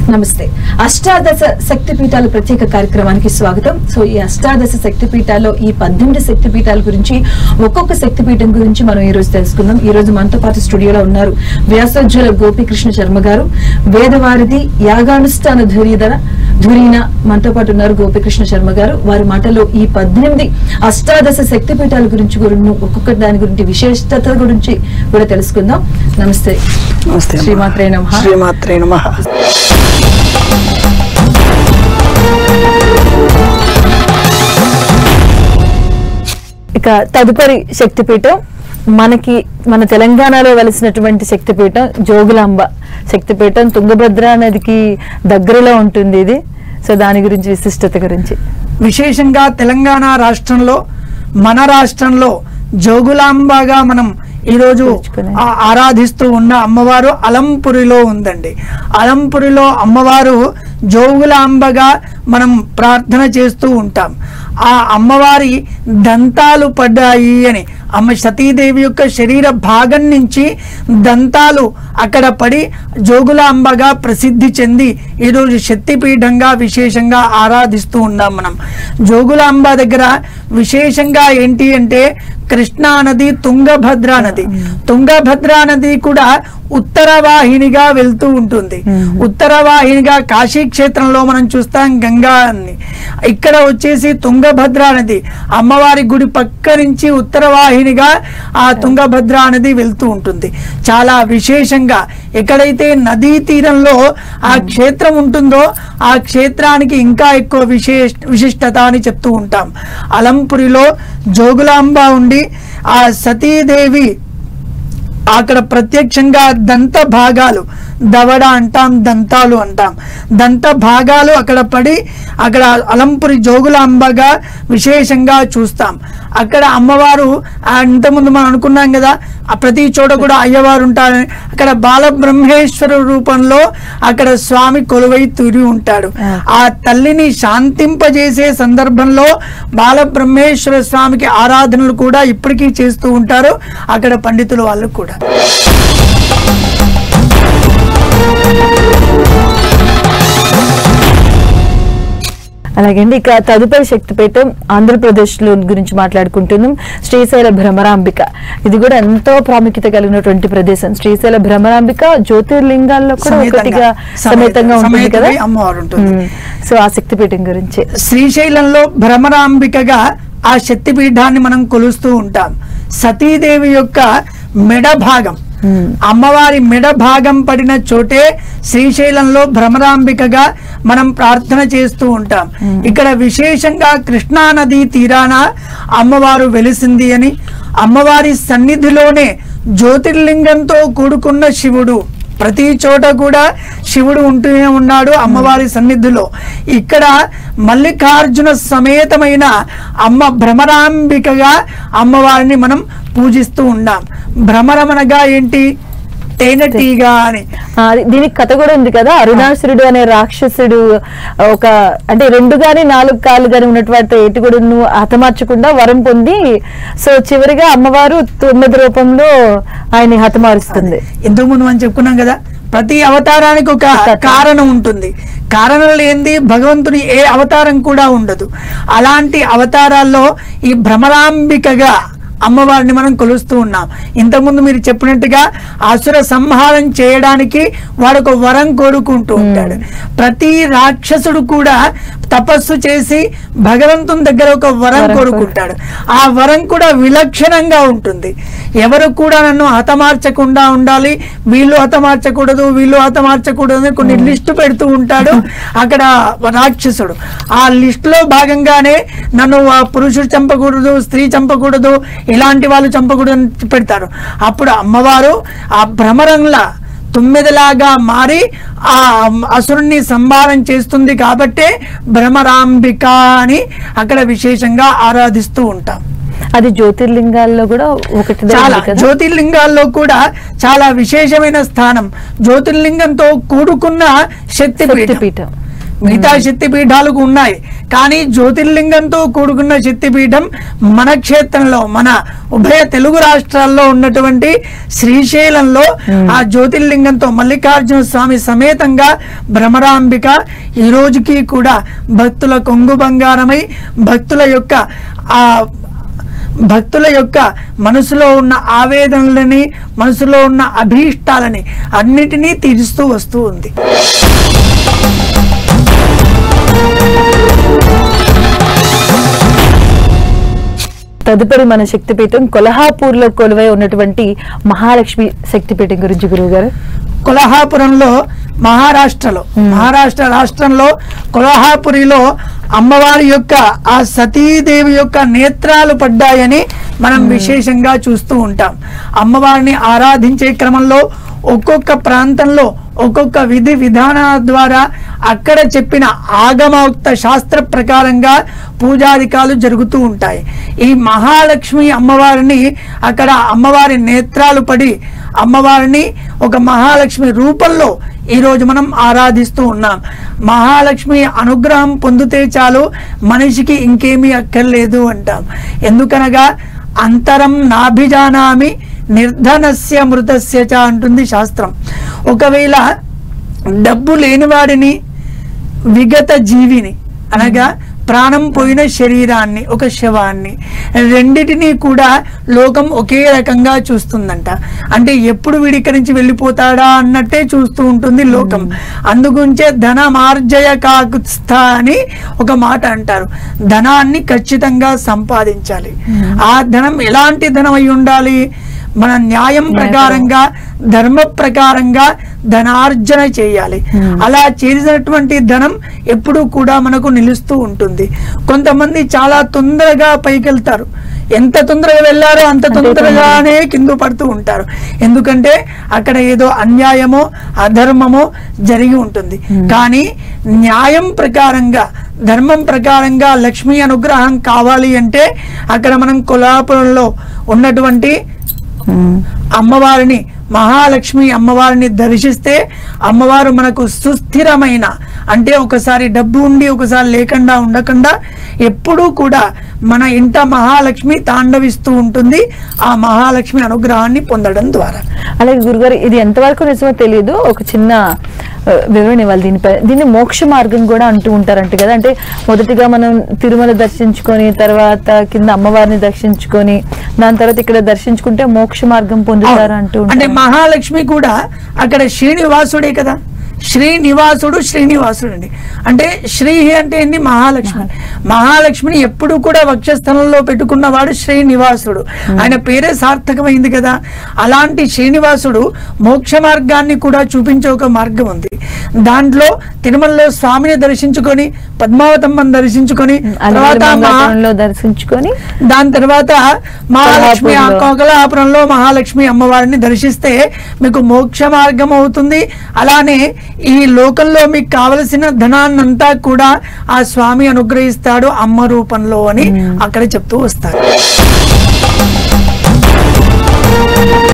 నమస్తే అష్టాదశ శక్తి పీఠాలు ప్రత్యేక కార్యక్రమానికి స్వాగతం సో ఈ అష్టాదశ శక్తి పీఠాల్లో ఈ పద్దెనిమిది శక్తి పీఠాల గురించి ఒక్కొక్క శక్తి పీఠం గురించి మనం ఈ రోజు తెలుసుకుందాం ఈ రోజు మనతో పాటు స్టూడియోలో ఉన్నారు వ్యాసోజ్వల గోపీకృష్ణ శర్మ గారు వేదవారిది యాగానుష్ఠాన ధురీధర ధురీన మనతో పాటు ఉన్నారు గోపీకృష్ణ శర్మ గారు వారి మాటలో ఈ పద్దెనిమిది అష్టాదశ శక్తి పీఠాల గురించి గురించి ఒక్కొక్క దాని గురించి విశిష్టత గురించి కూడా తెలుసుకుందాం నమస్తే నమస్తే అమ్మా. శ్రీమాత్రే నమః. శ్రీమాత్రే నమ ఇక తదుపరి శక్తిపీఠం మనకి మన తెలంగాణలో వెలిసినటువంటి శక్తిపీఠం జోగులాంబ శక్తిపీఠం తుంగభద్ర నదికి దగ్గరలో ఉంటుంది ఇది సో దాని గురించి విశిష్టత గురించి విశేషంగా తెలంగాణ రాష్ట్రంలో మన రాష్ట్రంలో జోగులాంబగా మనం ఈరోజు పిలుచుకునే. ఆ- ఆరాధిస్తూ ఉన్న అమ్మవారు అలంపురిలో ఉందండి అలంపురిలో అమ్మవారు జోగులాంబగా మనం ప్రార్థన చేస్తూ ఉంటాం ఆ అమ్మవారి దంతాలు పడ్డాయి అని అమ్మ సతీదేవి యొక్క శరీర భాగం నుంచి దంతాలు అక్కడ పడి జోగులాంబగా ప్రసిద్ధి చెంది ఈరోజు శక్తిపీఠంగా విశేషంగా ఆరాధిస్తూ ఉన్నాం మనం జోగులాంబ దగ్గర విశేషంగా ఏంటి అంటే కృష్ణా నది తుంగభద్ర నది తుంగభద్ర నది కూడా ఉత్తర వాహినిగా వెళ్తూ ఉంటుంది ఉత్తర వాహినిగా కాశీ క్షేత్రంలో మనం చూస్తాం గంగా అని ఇక్కడ వచ్చేసి తుంగభద్ర నది అమ్మవారి గుడి పక్క నుంచి ఉత్తర వాహినిగా ఆ తుంగభద్ర నది వెళ్తూ ఉంటుంది చాలా విశేషంగా ఎక్కడైతే నదీ తీరంలో ఆ క్షేత్రం ఉంటుందో ఆ క్షేత్రానికి ఇంకా ఎక్కువ విశేష విశిష్టత అని చెప్తూ ఉంటాం అలంపురిలో జోగులాంబ ఉండి ఆ సతీదేవి అక్కడ ప్రత్యక్షంగా దంత భాగాలు దవడ అంటాం దంతాలు అంటాం దంత భాగాలు అక్కడ పడి అక్కడ అలంపురి జోగులాంబగా విశేషంగా చూస్తాం అక్కడ అమ్మవారు ఆ ఇంతకుముందు మనం అనుకున్నాం కదా ఆ ప్రతి చోట కూడా అయ్యవారు ఉంటారని అక్కడ బాలబ్రహ్మేశ్వర రూపంలో అక్కడ స్వామి కొలువై తురి ఉంటాడు ఆ తల్లిని శాంతింపజేసే సందర్భంలో బాలబ్రహ్మేశ్వర స్వామికి ఆరాధనలు కూడా ఇప్పటికీ చేస్తూ ఉంటారు అక్కడ పండితులు వాళ్ళు కూడా అలాగండి ఇక తదుపరి శక్తిపీఠం ఆంధ్రప్రదేశ్ లో గురించి మాట్లాడుకుంటున్నాం శ్రీశైల భ్రమరాంబిక ఇది కూడా ఎంతో ప్రాముఖ్యత కలిగినటువంటి ప్రదేశం శ్రీశైల భ్రమరాంబిక జ్యోతిర్లింగాల్లో కూడా సమేతంగా, ఒకటిగా సమేత- సమేతంగా ఉంటుంది కదా సమేతమై అమ్మవారు ఉంటుంది. ఉమ్. సో ఆ శక్తిపీఠం గురించి శ్రీశైలంలో భ్రమరాంబికగా ఆ శక్తిపీఠాన్ని మనం కొలుస్తూ ఉంటాం సతీదేవి యొక్క మెడ భాగం అమ్మవారి మెడ భాగం పడిన చోటే శ్రీశైలంలో భ్రమరాంబికగా మనం ప్రార్థన చేస్తూ ఉంటాం ఇక్కడ విశేషంగా కృష్ణా నదీ తీరాన అమ్మవారు వెలిసింది అని అమ్మవారి సన్నిధిలోనే జ్యోతిర్లింగంతో కూడుకున్న శివుడు ప్రతి చోట కూడా శివుడు ఉంటూనే ఉన్నాడు అమ్మవారి సన్నిధిలో ఇక్కడ మల్లికార్జున సమేతమైన అమ్మ భ్రమరాంబికగా అమ్మవారిని మనం పూజిస్తూ ఉన్నాం భ్రమరమనగా ఏంటి తేనెటీగ అని ఆ, అది- దీనికి కథ కూడా ఉంది కదా అరుణాసురుడు అనే రాక్షసుడు ఒక అంటే రెండు గాని నాలుగు కాళ్ళు గాని ఉన్నటువంటి ఏటుగుడును హతమార్చకుండా వరం పొంది సో చివరిగా అమ్మవారు తొమ్మిది రూపంలో ఆయన్ని హతమారుస్తుంది ఇంతకు ముందు మనం చెప్పుకున్నాం కదా ప్రతి అవతారానికి ఒక కారణం ఉంటుంది కారణం లేనిది భగవంతుని ఏ అవతారం కూడా ఉండదు అలాంటి అవతారాల్లో ఈ భ్రమరాంబికగా అమ్మవారిని మనం కొలుస్తూ ఉన్నాం ఇంతకుముందు మీరు చెప్పినట్టుగా అసుర సంహారం చేయడానికి వాడు ఒక వరం కోరుకుంటూ ఉంటాడు ప్రతి రాక్షసుడు కూడా తపస్సు చేసి భగవంతుని దగ్గర ఒక వరం కోరుకుంటాడు ఆ వరం కూడా విలక్షణంగా ఉంటుంది ఎవరు కూడా నన్ను హతమార్చకుండా ఉండాలి వీళ్ళు హతమార్చకూడదు వీళ్ళు హతమార్చకూడదు అని కొన్ని లిస్టు పెడుతూ ఉంటాడు అక్కడ రాక్షసుడు ఆ లిస్ట్ లో భాగంగానే నన్ను ఆ పురుషుడు చంపకూడదు స్త్రీ చంపకూడదు ఇలాంటి వాళ్ళు చంపకూడదు అని పెడతారు అప్పుడు అమ్మవారు ఆ భ్రమరంలా తుమ్మెదలాగా మారి ఆ అసురుణ్ణి సంహారం చేస్తుంది కాబట్టే భ్రమరాంబిక అని అక్కడ విశేషంగా ఆరాధిస్తూ ఉంటాం అది జ్యోతిర్లింగాల్లో కూడా ఒకటి చాలా కదా జ్యోతిర్లింగాల్లో కూడా చాలా విశేషమైన స్థానం జ్యోతిర్లింగంతో కూడుకున్న శక్తిపీఠం శక్తిపీఠం మిగతా శక్తి పీఠాలకు ఉన్నాయి కానీ జ్యోతిర్లింగంతో కూడుకున్న శక్తి పీఠం మన క్షేత్రంలో మన ఉభయ తెలుగు రాష్ట్రాల్లో ఉన్నటువంటి శ్రీశైలంలో ఆ జ్యోతిర్లింగంతో మల్లికార్జున స్వామి సమేతంగా భ్రమరాంబిక ఈ రోజుకి కూడా భక్తుల కొంగు బంగారమై భక్తుల యొక్క ఆ భక్తుల యొక్క మనసులో ఉన్న ఆవేదనలని మనసులో ఉన్న అభీష్టాలని అన్నిటినీ తీరుస్తూ వస్తూ ఉంది తదుపరి మన శక్తిపీఠం కొల్హాపూర్ లో కొలువై ఉన్నటువంటి మహాలక్ష్మి శక్తిపీఠం గురించి గురువు గారు కొల్హాపురంలో మహారాష్ట్రలో మహారాష్ట్ర రాష్ట్రంలో కొల్హాపురిలో అమ్మవారి యొక్క ఆ సతీదేవి యొక్క నేత్రాలు పడ్డాయని మనం విశేషంగా చూస్తూ ఉంటాం అమ్మవారిని ఆరాధించే క్రమంలో ఒక్కొక్క ప్రాంతంలో ఒక్కొక్క విధి విధానాల ద్వారా అక్కడ చెప్పిన ఆగమోక్త శాస్త్ర ప్రకారంగా పూజాధికాలు జరుగుతూ ఉంటాయి ఈ మహాలక్ష్మి అమ్మవారిని అక్కడ అమ్మవారి నేత్రాలు పడి అమ్మవారిని ఒక మహాలక్ష్మి రూపంలో ఈ రోజు మనం ఆరాధిస్తూ ఉన్నాం మహాలక్ష్మి అనుగ్రహం పొందితే చాలు మనిషికి ఇంకేమీ అక్కర్లేదు అంటాం ఎందుకనగా అంతరం నాభిజానామి నిర్ధనస్య మృతస్య చ అంటుంది శాస్త్రం ఒకవేళ డబ్బు లేనివాడిని విగత జీవిని అనగా ప్రాణం పోయిన శరీరాన్ని ఒక శవాన్ని రెండిటిని కూడా లోకం ఒకే రకంగా చూస్తుందంట అంటే ఎప్పుడు వీడి ఇక్కడి నుంచి వెళ్ళిపోతాడా అన్నట్టే చూస్తూ ఉంటుంది లోకం అందుగుంచే ధనమార్జయ కాకుత్స్థ అని ఒక మాట అంటారు ధనాన్ని ఖచ్చితంగా సంపాదించాలి ఆ ధనం ఎలాంటి ధనం అయి ఉండాలి మన న్యాయం ప్రకారంగా ధర్మ ప్రకారంగా ధనార్జన చేయాలి అలా చేసినటువంటి ధనం ఎప్పుడూ కూడా మనకు నిలుస్తూ ఉంటుంది కొంతమంది చాలా తొందరగా పైకెళ్తారు ఎంత తొందరగా వెళ్ళారో అంత తొందరగానే కింద పడుతూ ఉంటారు ఎందుకంటే అక్కడ ఏదో అన్యాయమో అధర్మమో జరిగి ఉంటుంది కానీ న్యాయం ప్రకారంగా ధర్మం ప్రకారంగా లక్ష్మీ అనుగ్రహం కావాలి అంటే అక్కడ మనం కొల్లాపురంలో ఉన్నటువంటి అమ్మవారిని మహాలక్ష్మి అమ్మవారిని దర్శిస్తే అమ్మవారు మనకు సుస్థిరమైన అంటే ఒకసారి డబ్బు ఉండి ఒకసారి లేకుండా ఉండకుండా ఎప్పుడూ కూడా మన ఇంట మహాలక్ష్మి తాండవిస్తూ ఉంటుంది ఆ మహాలక్ష్మి అనుగ్రహాన్ని పొందడం ద్వారా అలాగే గురుగారు ఇది ఎంతవరకు నిజమో తెలియదు ఒక చిన్న ఆ, వివరణ ఇవ్వాలి దీనిపై దీన్ని మోక్ష మార్గం కూడా అంటూ ఉంటారంట కదా అంటే మొదటిగా మనం తిరుమల దర్శించుకొని తర్వాత కింద అమ్మవారిని దర్శించుకొని దాని తర్వాత ఇక్కడ దర్శించుకుంటే మోక్ష మార్గం పొందుతారు అంటూ అంటే ఉంటారు మహాలక్ష్మి కూడా అక్కడ శ్రీనివాసుడే కదా శ్రీనివాసుడు శ్రీనివాసుడు అండి అంటే శ్రీ అంటే ఏంది మహాలక్ష్మి మహాలక్ష్మిని ఎప్పుడు కూడా వక్షస్థలంలో పెట్టుకున్నవాడు శ్రీనివాసుడు ఆయన పేరే సార్థకమైంది కదా అలాంటి శ్రీనివాసుడు మోక్ష మార్గాన్ని కూడా చూపించే ఒక మార్గం ఉంది దాంట్లో తిరుమలలో స్వామిని దర్శించుకొని పద్మావతమ్మని దర్శించుకొని తర్వాత మహా మంగాపురంలో దర్శించుకొని దాని తర్వాత మహాలక్ష్మి ఆ కొల్హాపూర్లో. కోకలాపురంలో మహాలక్ష్మి అమ్మవారిని దర్శిస్తే మీకు మోక్ష మార్గం అవుతుంది అలానే ఈ లోకంలో మీకు కావలసిన ధనాన్నంతా కూడా ఆ స్వామి అనుగ్రహిస్తాడు అమ్మ రూపంలో అని అక్కడ చెప్తూ వస్తారు